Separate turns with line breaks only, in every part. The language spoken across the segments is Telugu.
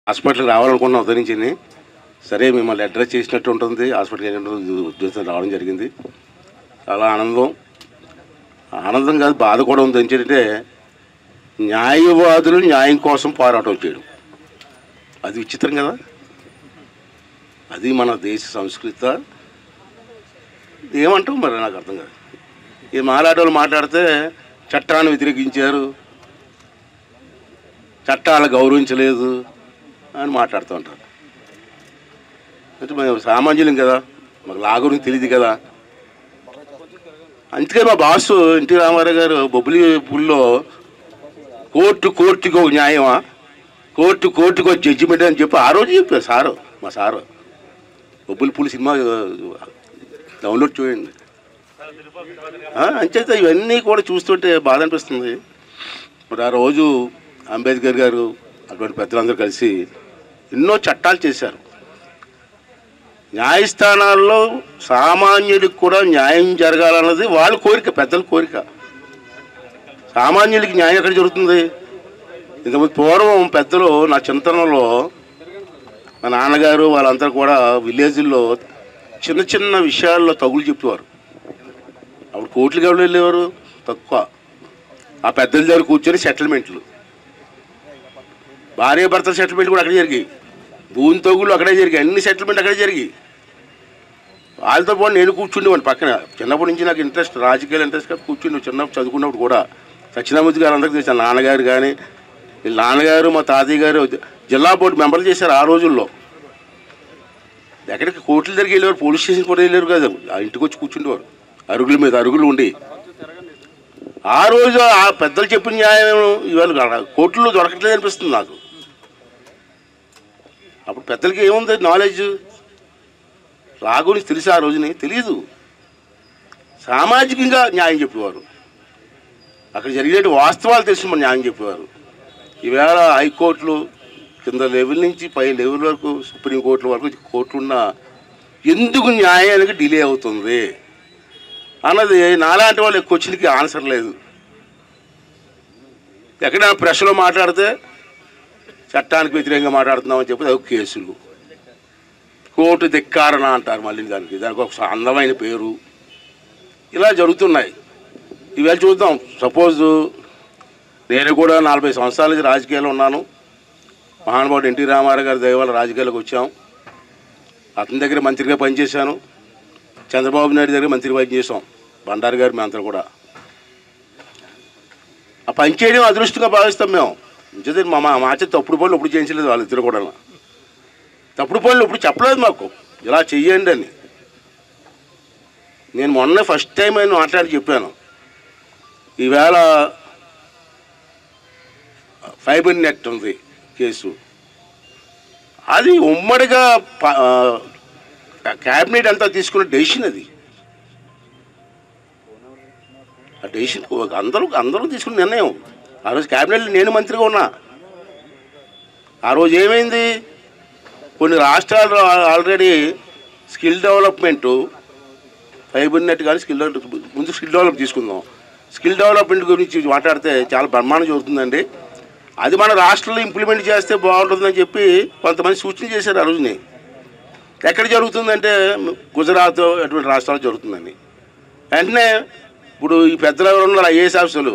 హాస్పిటల్కి రావాలనుకున్నాం ఉదయించింది సరే మిమ్మల్ని అడ్రస్ చేసినట్టు ఉంటుంది హాస్పిటల్కి వెళ్ళినట్టు ఉద్దేశం రావడం జరిగింది చాలా ఆనందం ఆనందం కాదు బాధ కూడా ఉంది ఏంటంటే న్యాయవాదులు న్యాయం కోసం పోరాటం చేయడం అది విచిత్రం కదా అది మన దేశ సంస్కృత ఏమంటాం మరి నాకు అర్థం కాదు ఈ మాట్లాడేవాళ్ళు మాట్లాడితే చట్టాన్ని వ్యతిరేకించారు చట్టాలు గౌరవించలేదు అని మాట్లాడుతూ ఉంటారు అంటే మేము సామాన్యులం కదా మాకు లా గురించి తెలియదు కదా అందుకే మా బాసు ఎన్టీ రామారావు గారు బొబ్బిలి పుల్లో కోర్టు కోర్టుకు ఒక న్యాయమా కోర్టు కోర్టుకు ఒక జడ్జిమెంట్ అని చెప్పి ఆ రోజు చెప్పారు సారు మా సారు బొబ్బిలి పులి సినిమా డౌన్లోడ్ చేయండి ఆ, అంచేత ఇవన్నీ కూడా చూస్తుంటే బాధ అనిపిస్తుంది మరి ఆ రోజు అంబేద్కర్ గారు అటువంటి పెద్దలందరూ కలిసి ఎన్నో చట్టాలు చేశారు న్యాయస్థానాల్లో సామాన్యుడికి కూడా న్యాయం జరగాలన్నది వాళ్ళ కోరిక పెద్దల కోరిక సామాన్యుడికి న్యాయం ఎక్కడ జరుగుతుంది ఇంతకుముందు పూర్వం పెద్దలు నా చింతనలో మా నాన్నగారు వాళ్ళంతా కూడా విలేజ్ల్లో చిన్న చిన్న విషయాల్లో తగులు చెప్పేవారు అప్పుడు కోర్టులకు ఎవరు వెళ్ళేవారు తక్కువ ఆ పెద్దల దగ్గర కూర్చొని సెటిల్మెంట్లు భార్య భర్తల సెటిల్మెంట్ కూడా అక్కడే జరిగాయి భూమి తగులు అక్కడే జరిగాయి అన్ని సెటిల్మెంట్ అక్కడే జరిగాయి వాళ్ళతో పాటు నేను కూర్చుండేవాడిని పక్కన చిన్నప్పటి నుంచి నాకు ఇంట్రెస్ట్ రాజకీయాలు ఇంట్రెస్ట్ కాబట్టి కూర్చుని చిన్నప్పుడు చదువుకున్నప్పుడు కూడా సత్యనామూర్తి గారు అందరికీ తెలిసిన నాన్నగారు కానీ వీళ్ళ నాన్నగారు మా తాతయ్య గారు జిల్లా బోర్డు మెంబర్లు చేశారు ఆ రోజుల్లో ఎక్కడికి కోర్టుల దగ్గరికి వెళ్ళేవారు పోలీస్ స్టేషన్ కూడా వెళ్ళారు కదా ఆ ఇంటికి వచ్చి కూర్చుండేవారు అరుగుల మీద అరుగులు ఉండి ఆ రోజు ఆ పెద్దలు చెప్పిన న్యాయం ఇవాళ కోర్టులో దొరకట్లేదు అనిపిస్తుంది నాకు అప్పుడు పెద్దలకి ఏముంది నాలెడ్జ్ లా గురించి తెలిసి ఆ రోజుని తెలియదు సామాజికంగా న్యాయం చెప్పేవారు అక్కడ జరిగే వాస్తవాలు తెలిసి మన న్యాయం చెప్పేవారు ఈవేళ హైకోర్టులు కింద లెవెల్ నుంచి పై లెవెల్ వరకు సుప్రీంకోర్టుల వరకు కోర్టులున్న ఎందుకు న్యాయానికి డిలే అవుతుంది అన్నది నాలాంటి వాళ్ళు క్వశ్చన్కి ఆన్సర్ లేదు ఎక్కడైనా ప్రెస్లో మాట్లాడితే చట్టానికి వ్యతిరేకంగా మాట్లాడుతున్నామని చెప్పి అది ఒక కేసులు కోర్టు ధిక్కారణ అంటారు మళ్ళీ దానికి దానికి ఒక అందమైన పేరు ఇలా జరుగుతున్నాయి ఇవాళ చూద్దాం సపోజ్ నేను కూడా నలభై సంవత్సరాల నుంచి రాజకీయాల్లో ఉన్నాను మహానుభావుడు ఎన్టీ రామారావు గారి దయవల్ల రాజకీయాలకు వచ్చాం అతని దగ్గర మంత్రిగా పనిచేశాను చంద్రబాబు నాయుడు దగ్గర మంత్రి పనిచేసాం బండారు గారు మేమంతా కూడా ఆ పని చేయడం అదృష్టంగా భావిస్తాం మేము నిజంగా మా మా మా చేత తప్పుడు పనులు ఎప్పుడు చేయించలేదు వాళ్ళిద్దరు కూడా తప్పుడు పనులు ఇప్పుడు చెప్పలేదు మాకు ఇలా చెయ్యండి అని నేను మొన్న ఫస్ట్ టైం ఆయన మాట్లాడి చెప్పాను ఈవేళ ఫైబర్ నెట్ ఉంది కేసు అది ఉమ్మడిగా ప- ఆ, క్యాబినెట్ అంతా తీసుకున్న డెసిషన్ అది ఆ డెసిషన్ అందరూ అందరూ తీసుకున్న నిర్ణయం ఆ రోజు క్యాబినెట్లో నేను మంత్రిగా ఉన్నా ఆ రోజు ఏమైంది కొన్ని రాష్ట్రాలు already skill development fibre net కానీ స్కిల్ డెవలప్ ముందు స్కిల్ డెవలప్ తీసుకుందాం స్కిల్ డెవలప్మెంట్ గురించి మాట్లాడితే చాలా బ్రహ్మాండం జరుగుతుందండి అది మన రాష్ట్రంలో ఇంప్లిమెంట్ చేస్తే బాగుంటుందని చెప్పి కొంతమంది సూచన చేశారు ఆ రోజుని ఎక్కడ జరుగుతుందంటే గుజరాత్ అటువంటి రాష్ట్రాల్లో జరుగుతుందండి వెంటనే ఇప్పుడు ఈ పెద్దలు ఎవరు ఉన్నారు ఐఏఎస్ ఆఫీసర్లు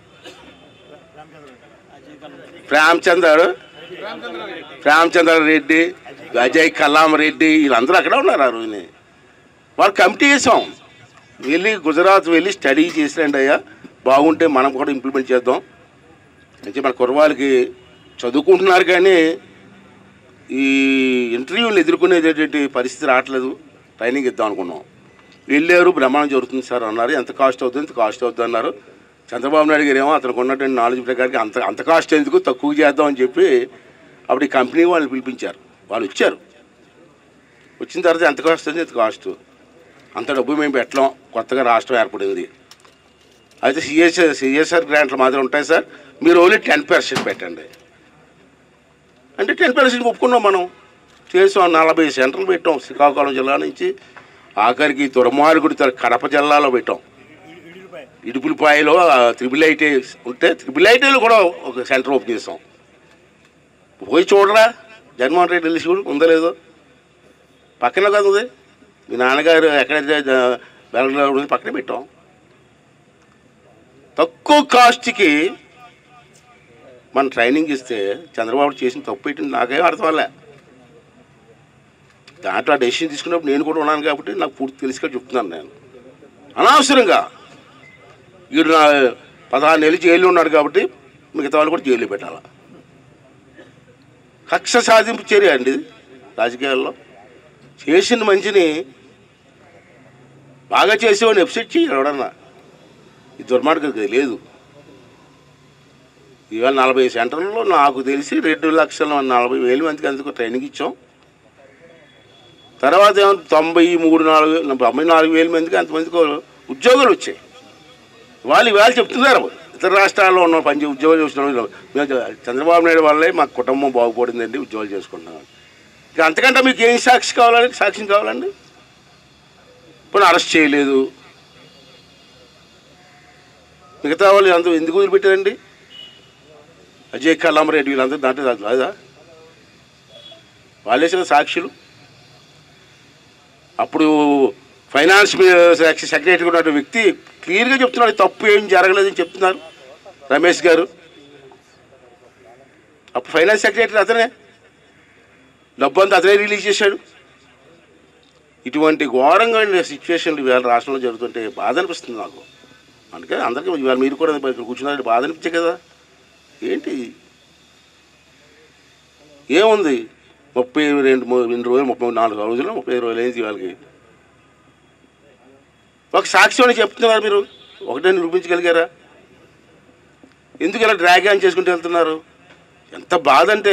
రామచంద్ర రామచంద్ర రెడ్డి అజయ్ కలాం రెడ్డి వీళ్ళందరూ అక్కడ ఉన్నారు ఆ రోజుని వాళ్ళు కమిటీ చేసాం వెళ్ళి గుజరాత్ వెళ్ళి స్టడీ చేసిరండి అయ్యా బాగుంటే మనం కూడా ఇంప్లిమెంట్ చేద్దాం అంటే మన కుర్రవాళ్ళకి చదువుకుంటున్నారు కానీ ఈ ఇంటర్వ్యూలు ఎదుర్కొనేటటువంటి పరిస్థితి రావట్లేదు ట్రైనింగ్ ఇద్దాం అనుకున్నాం వెళ్ళారు బ్రహ్మాండం జరుగుతుంది సార్ అన్నారు ఎంత కాస్ట్ అవుతుంది ఎంత కాస్ట్ అవుతుంది అన్నారు చంద్రబాబు నాయుడు గారు ఏమో అతనికి ఉన్నటువంటి నాలెడ్జ్ ప్రకారం అంత అంత కాస్ట్ ఎందుకు తక్కువ చేద్దాం అని చెప్పి అప్పుడు ఈ కంపెనీ వాళ్ళని పిలిపించారు వాళ్ళు వచ్చారు వచ్చిన తర్వాత ఎంత కాస్ట్ ఉంది ఎంత కాస్ట్ అంత డబ్బు మేము పెట్టలేం కొత్తగా రాష్ట్రం ఏర్పడింది అయితే సిఎస్ సిఎస్ఆర్ గ్రాంట్లు మాత్రం ఉంటాయి సార్ మీరు ఓన్లీ టెన్ పర్సెంట్ పెట్టండి అంటే టెన్ పర్సెంట్ ఒప్పుకున్నాం మనం చేసాం నలభై సెంటర్లు పెట్టాం శ్రీకాకుళం జిల్లా నుంచి ఆఖరికి దుర్మార్గుడి తర- కడప జిల్లాలో పెట్టాం ఇడుపులపాయలో త్రిబుల్ ఐటీ ఉంటే త్రిబుల్ ఐటీలో కూడా ఒక సెంటర్ ఓపెన్ చేసాం పోయి చూడరా జగన్మోహన్ రెడ్డి వెళ్ళి చూడు ఉందో లేదో పక్కన కదా ఉంది మీ నాన్నగారు ఎక్కడైతే జ- బెంగళూరు ఉంది పక్కనే పెట్టాం తక్కువ కాస్ట్కి మన ట్రైనింగ్ ఇస్తే చంద్రబాబు చేసిన తప్పు ఏంటి నాకేం అర్థం అవ్వలే దాంట్లో ఆ డెసిషన్ తీసుకున్నప్పుడు నేను కూడా ఉన్నాను కాబట్టి నాకు పూర్తి తెలిసిగా చెప్తున్నాను నేను అనవసరంగా వీడు నా పదహారు నెలలు జైల్లో ఉన్నాడు కాబట్టి మిగతా వాళ్ళు కూడా జైల్లో పెట్టాలి కక్ష సాధింపు చర్య అండి ఇది రాజకీయాల్లో చేసిన మంచిని బాగా చేసేవాడిని ఎప్సెట్ చేయాలి ఎవడన్నా ఈ దుర్మార్గం లేదు ఇవాళ నలభై సెంటర్లలో నాకు తెలిసి రెండు లక్షల నలభై వేల మందికి అందుకు ట్రైనింగ్ ఇచ్చాం తర్వాత ఏమో తొంభై మూడు నాలుగు తొంభై నాలుగు వేల మందికి అంతమందికి ఉద్యోగాలు వచ్చాయి వాళ్ళు ఇవాళ చెప్తున్నారు ఇతర రాష్ట్రాల్లో ఉన్న పని ఉద్యోగాలు చేస్తున్న మేము చంద్రబాబు నాయుడు వల్లే మా కుటుంబం బాగుపడిందండి ఉద్యోగాలు చేసుకుంటున్నాం ఇక అంతకంటే మీకు ఏం సాక్షి కావాలండి సాక్ష్యం కావాలండి ఇప్పుడు అరెస్ట్ చేయలేదు మిగతా వాళ్ళు అంత ఎందుకు వదిలిపెట్టారండి అజయ్ కల్లామరెడ్డి వీళ్ళందరూ దాంట్లో లేదా వాళ్ళేసిన సాక్షులు అప్పుడు ఫైనాన్స్ సెక్రటరీ ఉన్న వ్యక్తి క్లియర్గా చెప్తున్నాడు తప్పు ఏం జరగలేదని చెప్తున్నారు రమేష్ గారు అప్పుడు ఫైనాన్స్ సెక్రటరీ అతనే డబ్బు అంతా అతనే రిలీజ్ చేశాడు ఇటువంటి ఘోరంగా సిచ్యువేషన్లు ఇవాళ రాష్ట్రంలో జరుగుతుంటే బాధ అనిపిస్తుంది నాకు అందుకే అందరికీ ఇవాళ మీరు కూడా ఇక్కడ కూర్చున్నారు బాధ అనిపించే కదా ఏంటి ఏముంది ముప్పై రెండు ము- రెండు రోజులు ముప్పై నాలుగు రోజులు ముప్పై ఐదు రోజులు అయింది వాళ్ళకి ఒక సాక్ష్యం అని చెప్తున్నారు మీరు ఒకటే నిరూపించగలిగారా ఎందుకు ఇలా డ్రాగ్ ఆన్ చేసుకుంటూ వెళ్తున్నారు ఎంత బాధ అంటే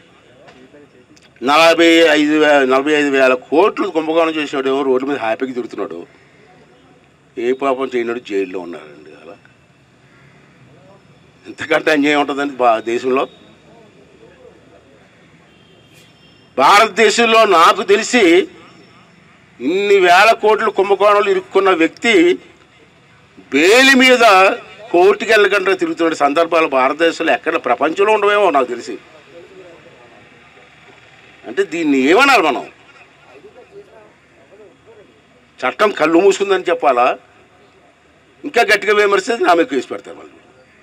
నలభై ఐదు వే నలభై ఐదు వేల కోట్లు కుంభకోణం చేసినాడు రోడ్డు మీద హ్యాపీగా తిరుగుతున్నాడు ఏ పాపం చేయనాడు జైల్లో ఉన్నారండి అలా ఎంతకంటే అన్యాయం ఉంటుందండి బా దేశంలో భారతదేశంలో నాకు తెలిసి ఇన్ని వేల కోట్లు కుంభకోణాలు ఇరుక్కున్న వ్యక్తి బేలి మీద కోర్టుకి వెళ్ళకుండా తిరుగుతున్న సందర్భాలు భారతదేశంలో ఎక్కడ ప్రపంచంలో ఉండవేమో నాకు తెలిసి అంటే దీన్ని ఏమనాలి మనం చట్టం కళ్ళు మూసుకుందని చెప్పాలా ఇంకా గట్టిగా విమర్శిస్తే నా మీద కేసు పెడతారు వాళ్ళు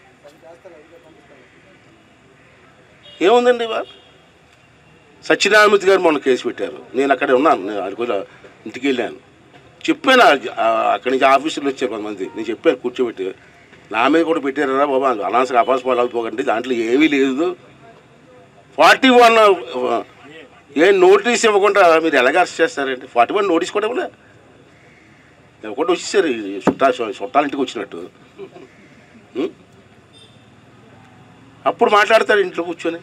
ఏముందండి ఇవాళ సత్యనారాయణమూర్తి గారు మొన్న కేసు పెట్టారు నేను అక్కడే ఉన్నాను నేను అరకు ఇంటికి వెళ్ళాను చెప్పాను ఆ- ఆ- అక్కడి నుంచి ఆఫీసులు వచ్చారు కొంతమంది నేను చెప్పాను కూర్చోబెట్టి నా మీద కూడా పెట్టారా బాబా అనవసరం అపాసపాలు అయిపోకండి దాంట్లో ఏమీ లేదు ఫార్టీ వన్ ఏ నోటీస్ ఇవ్వకుండా మీరు ఎలాగ అరెస్ట్ చేస్తారండి ఫార్టీ వన్ నోటీస్ కూడా ఇవ్వలే ఇవ్వకుండా వచ్చేసారు ఈ చుట్టా చుట్టాల ఇంటికి వచ్చినట్టు ఉం? అప్పుడు మాట్లాడతారు ఇంట్లో కూర్చొని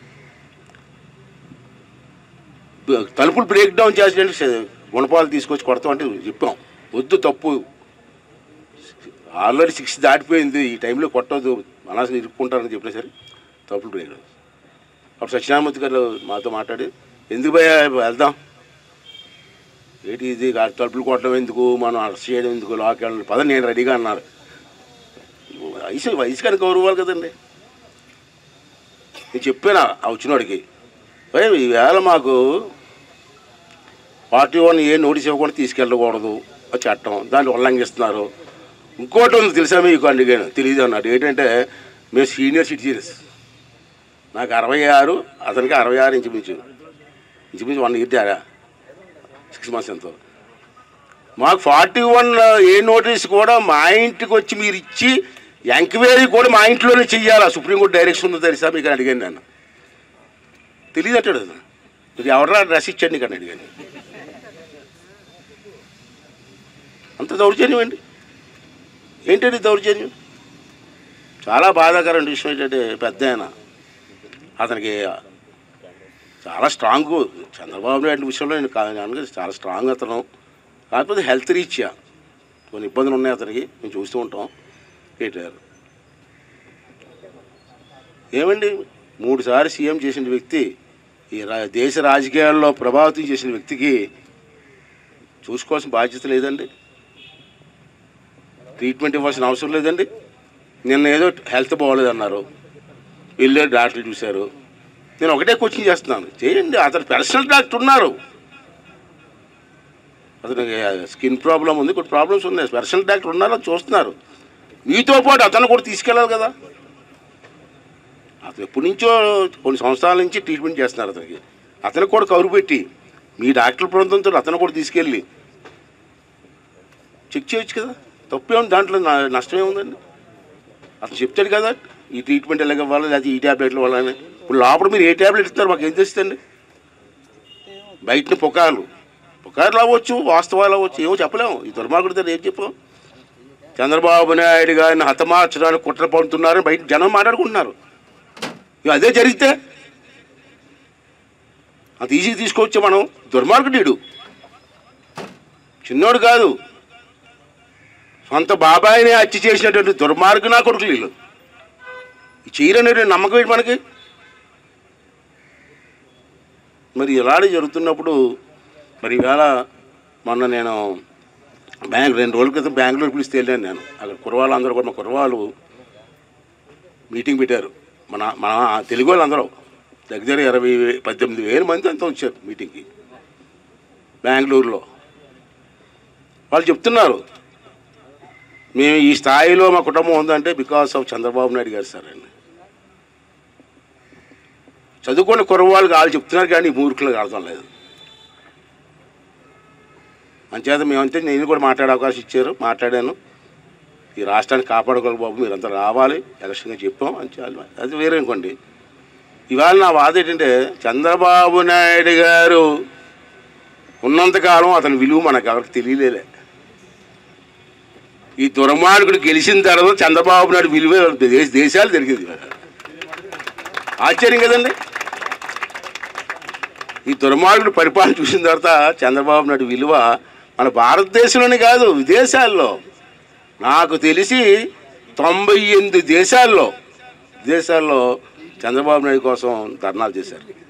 బ- తలుపులు బ్రేక్ డౌన్ చేసినట్టు గుణపాలు తీసుకొచ్చి కొడతాం అంటే చెప్పాం వద్దు తప్పు ఆల్రెడీ సిక్స్ దాటిపోయింది ఈ టైంలో కొట్టవద్దు మనసు ఇరుక్కుంటారని చెప్పినా సరే తప్పులు బ్రేక్ డౌన్ అప్పుడు సత్యనారాయణమూర్తి గారు మాతో మాట్లాడి ఎందుకు భయ్యా వెళ్దాం ఏంటి ఇది గా- తలుపులు కొట్టడం ఎందుకు మనం అరెస్ట్ చేయడం ఎందుకు లాక్ వెళ్ళడం పద నేను రెడీగా అన్నారు వయసు వయసు కనుక గౌరవాలు కదండి నేను చెప్పాను ఆ వచ్చినోడికి "భయ్, ఈవేళ మాకు ఫార్టీ వన్ ఏ నోటీస్ ఇవ్వకుండా తీసుకెళ్ళకూడదు ఆ చట్టం దాన్ని ఉల్లంఘిస్తున్నారు ఇంకోటి ఉంది తెలుసా మీకు అందుకని తెలియదు అన్నాడు ఏంటంటే మేము సీనియర్ సిటిజన్స్ నాకు అరవై ఆరు అతనికి అరవై ఆరు ఇంచుమించు ఇంచుమించు వన్ ఇయర్ తేడా సిక్స్ మంత్స్ ఎంతో మాకు ఫార్టీ వన్ ఏ నోటీస్ కూడా మా ఇంటికి వచ్చి మీరు ఇచ్చి ఎంక్వైరీ కూడా మా ఇంట్లోనే చెయ్యాలా సుప్రీంకోర్టు డైరెక్షన్ ఉందో తెలుసా మీకు అని అడిగాను నేను తెలియదు అంటాడు అతను మీరు ఎవరా డ్రెస్ ఇచ్చాడు నీకు అని అడిగాను అంత దౌర్జన్యం అండి ఏంటండి దౌర్జన్యం చాలా బాధాకరమైన విషయం ఏంటంటే పెద్ద ఆయన అతనికి చాలా స్ట్రాంగ్ చంద్రబాబు నాయుడు విషయంలో నేను కా- నేను చాలా స్ట్రాంగ్ అతను కాకపోతే హెల్త్ రీత్యా కొన్ని ఇబ్బందులు ఉన్నాయి అతనికి మేము చూస్తూ ఉంటాం కేటీఆర్ ఏమండి మూడుసారి సీఎం చేసిన వ్యక్తి ఈ రా- దేశ రాజకీయాల్లో ప్రభావితం చేసిన వ్యక్తికి చూసుకోవాల్సిన బాధ్యత లేదండి ట్రీట్మెంట్ ఇవ్వాల్సిన అవసరం లేదండి నిన్న ఏదో హెల్త్ బాగోలేదన్నారు వెళ్ళారు డాక్టర్లు చూశారు నేను ఒకటే కోచింగ్ చేస్తున్నాను చేయండి అతను పర్సనల్ డాక్టర్ ఉన్నారు అతనికి స్కిన్ ప్రాబ్లం ఉంది కొన్ని ప్రాబ్లమ్స్ ఉన్నాయి పర్సనల్ డాక్టర్ ఉన్నారు అది చూస్తున్నారు మీతో పాటు అతను కూడా తీసుకెళ్ళాలి కదా అతను ఎప్పటి నుంచో కొన్ని సంవత్సరాల నుంచి ట్రీట్మెంట్ చేస్తున్నారు అతనికి అతనికి కూడా కౌరు పెట్టి మీ డాక్టర్ బృందంతో అతను కూడా తీసుకెళ్ళి చెక్ చేయొచ్చు కదా తప్పే ఉంది దాంట్లో నా- నష్టమే ఉందండి అతను చెప్తాడు కదా ఈ ట్రీట్మెంట్ ఎలాగ ఇవ్వాలి లేకపోతే ఈ ట్యాబ్లెట్లు ఇవ్వాలని ఇప్పుడు లోపల మీరు ఏ ట్యాబ్లెట్ ఇస్తారు మాకు ఏం తెలుస్తుంది బయట పుకార్లు పుకార్లు అవ్వచ్చు వాస్తవాలు అవ్వచ్చు ఏమో చెప్పలేము ఈ దుర్మార్గుడితో ఏం చెప్పాం చంద్రబాబు నాయుడు గారిని హతమార్చడానికి కుట్ర పడుతున్నారని బయట జనం మాట్లాడుకుంటున్నారు ఇక అదే జరిగితే అంత ఈజీగా తీసుకోవచ్చు మనం దుర్మార్గుడు వీడు. చిన్నోడు కాదు సొంత బాబాయిని హత్య చేసినటువంటి దుర్మార్గు నా కొడుకులు వీళ్ళు చేయరనేటువంటి నమ్మకం ఏంటి మనకి మరి ఇలాంటి జరుగుతున్నప్పుడు మరి ఇవాళ మొన్న నేను బ్యాంక్ రెండు రోజుల క్రితం బెంగళూరు పిలిస్తే వెళ్ళాను నేను అక్కడ కుర్రవాళ్ళు అందరూ కూడా మా కుర్రవాళ్ళు మీటింగ్ పెట్టారు మన మన తెలుగు వాళ్ళందరూ దగ్గర ఇరవై వే- పద్దెనిమిది వేల మంది అంతా వచ్చారు మీటింగ్కి బెంగళూరులో వాళ్ళు చెప్తున్నారు మేము ఈ స్థాయిలో మా కుటుంబం ఉందంటే బికాస్ ఆఫ్ చంద్రబాబు నాయుడు గారు సార్ అండి చదువుకున్న కుర్రవాళ్ళకి వాళ్ళు చెప్తున్నారు కానీ ఈ మూర్ఖులకు అర్థం లేదు అంచేత మేమంతే నేను కూడా మాట్లాడే అవకాశం ఇచ్చారు మాట్లాడాను ఈ రాష్ట్రాన్ని కాపాడుకోవాలి బాబు మీరంతా రావాలి ఎలక్షన్గా చెప్పాం అని చాలా అది వేరే అనుకోండి ఇవాళ నా వాద ఏంటంటే చంద్రబాబు నాయుడు గారు ఉన్నంతకాలం అతని విలువ మనకు ఎవరికి తెలియలేలే ఈ దుర్మార్గుడు గెలిచిన తర్వాత చంద్రబాబు నాయుడు విలువ దేశ దేశాలు జరిగింది ఆశ్చర్యం కదండి ఈ దుర్మార్గుడు పరిపాలన చూసిన తర్వాత చంద్రబాబు నాయుడు విలువ మన భారతదేశంలోనే కాదు విదేశాల్లో నాకు తెలిసి తొంభై ఎనిమిది దేశాల్లో దేశాల్లో చంద్రబాబు నాయుడు కోసం ధర్నాలు చేశారు